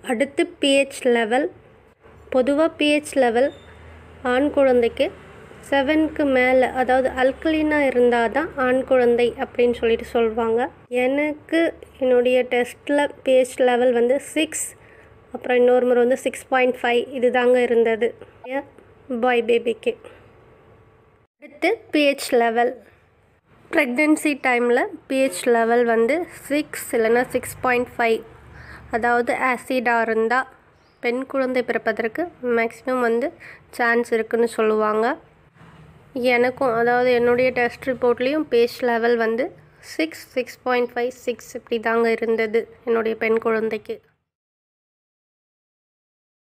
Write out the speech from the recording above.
அடுத்து pH level பொதுவாக pH level ஆண் குழந்தைக்கு செவனுக்கு மேலே அதாவது அல்கலினாக இருந்தால் தான் ஆண் குழந்தை அப்படின்னு சொல்லிட்டு சொல்லுவாங்க எனக்கு என்னுடைய டெஸ்ட்டில் பிஹெச் லெவல் வந்து சிக்ஸ் அப்புறம் இன்னொரு முறை வந்து சிக்ஸ் பாயிண்ட் ஃபைவ் இது தாங்க இருந்தது பாய் பேபிக்கு அடுத்து பிஹெச் லெவல் ப்ரெக்னென்சி டைமில் பிஹெச் லெவல் வந்து சிக்ஸ் இல்லைன்னா சிக்ஸ் பாயிண்ட் ஃபைவ் அதாவது ஆசிடாக இருந்தால் பெண் குழந்தை பிறப்பதற்கு மேக்ஸிமம் வந்து சான்ஸ் இருக்குன்னு சொல்லுவாங்க எனக்கும் அதாவது என்னுடைய டெஸ்ட் ரிப்போர்ட்லேயும் பேஜ் லெவல் வந்து six six point five six இப்படி தாங்க இருந்தது என்னுடைய பெண் குழந்தைக்கு